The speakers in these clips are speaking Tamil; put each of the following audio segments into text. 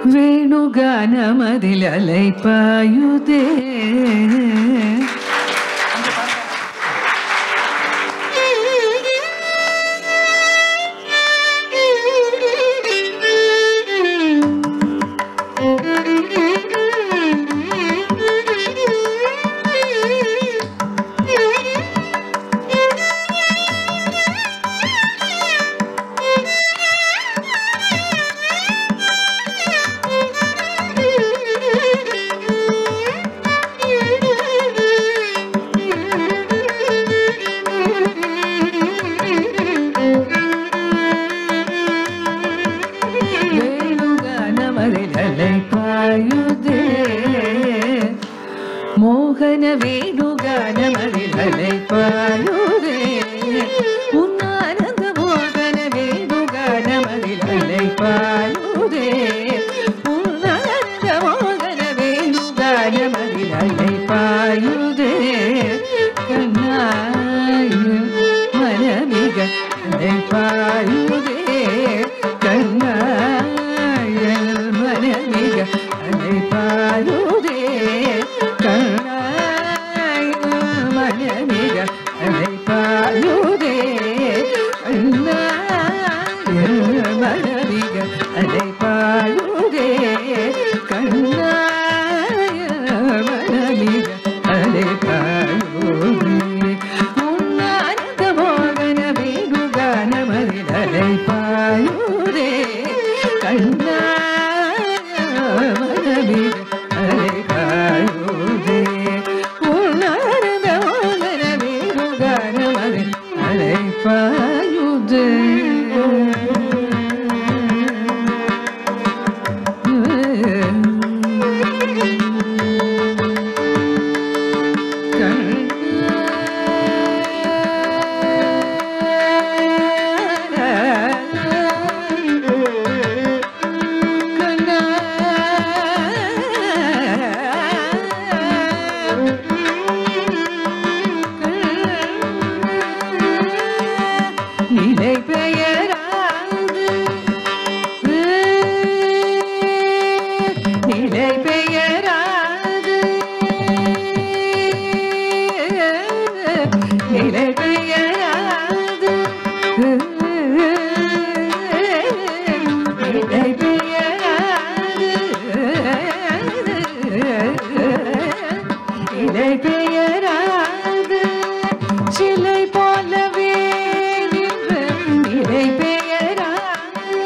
வேணுகானமதில் அலைப்பாயுதே வேணுகானமதில் அலைப்பாயுதே மோகன வேணுகானமதில் அலைப்பாயுதே உன்னானந்த மோகன வேணுகானமதில் அலைப்பாயுதே உன்னானந்த மோகன வேணுகானமதில் அலைப்பாயுதே கண்ணாய மனமிக அலைப்பாயுதே கண்ணாய மனமிக அலைப்பாயுதே கண்ணாய மனமிக அலைப்பாயுதே கண்ணாய மனமிக அலைப்பாயுதே கண்ணாய மனமிக அலைப்பாயுதே உன்னானந்த மோகன வேணுகானமதில் அலைப்பாயுதே கண்ணாய மனமிக அலைப்பாயுதே உன்னானந்த மோகன வேணுகானமதில் அலைப்பாயுதே நிலை பெயராது நிலை பெயராது நிலை பெயராது நிலை பெயராது நிலை பெயராது சிலை போலவே நின்ற நிலை பெயராது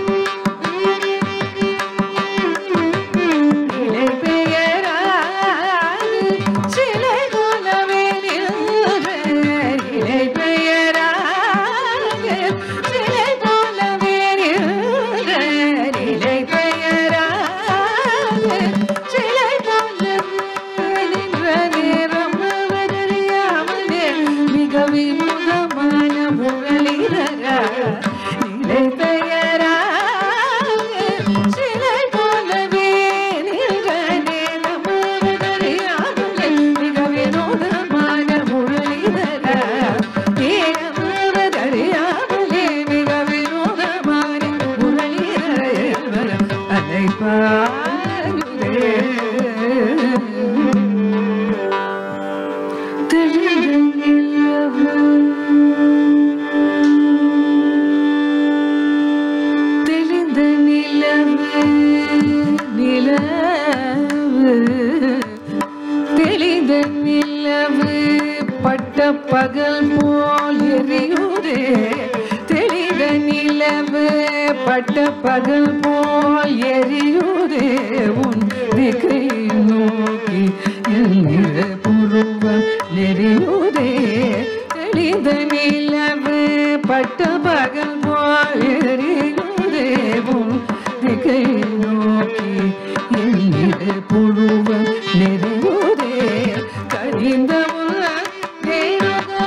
நிலை பெயராது சிலை போலவே நின்ற நிலை பெயராது சிலை போலவே நின்ற நிலை பெயராது சிலை போலவே நின்ற நேரம் அவதறியாமலே மிக விமுகமான முரளிதரா நிலை பெயராக சிலை போலவே நின்ற நேரம் அவதறியாமலே மிக வினோதமான முரளிதரா நேரம் அவதறியாமலே மிக வினோதமான முரளிதர தெளிந்த நிலவு நிலவு தெளிந்த நிலவு பட்ட பகல் போல் எரியுதே தெளிந்த நிலவு பட்ட பகல் போல் எரியுதே உன் திகை நோக்கி எல்லிற புருவம் நெறியுதே தெளிந்த நிலவு பட்ட பகல் போல் எரியுதே உன் திகை நோக்கி எல்லிற புருவம் நெறியுதே கரிந்த உள்ள தேவதா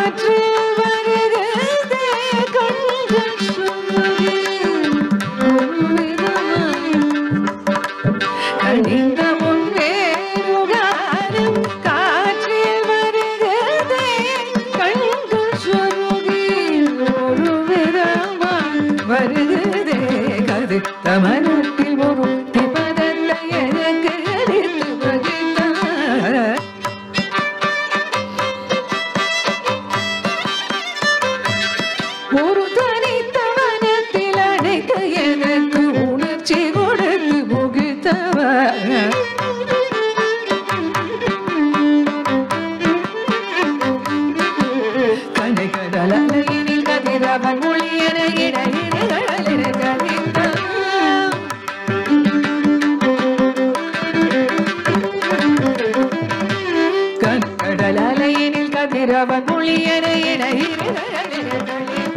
காற்று வருகிறதே கண்கள் சொல்லுதே ஒரு விதமாய் கனிந்த உன் வேறுகாலம் காற்றில் வருகிறதே கண்கள் சொருகி ஒரு விதமாய் வருகிறதே கது தமனத்தில் ஒரு திபதத்தை எனக்கு அளித்து வகித்தார் ஒரு தனித்தவனத்தில் அடைக்க எனக்கு உணர்ச்சி கொடுத்து முகித்தவர் கனை கடல் அலையினில் கதிரவன் ஒளியன இடையின கடலின கதித்தான் கற்கடல் அலையினில் கதிரவன் ஒளியன இடையின கடலின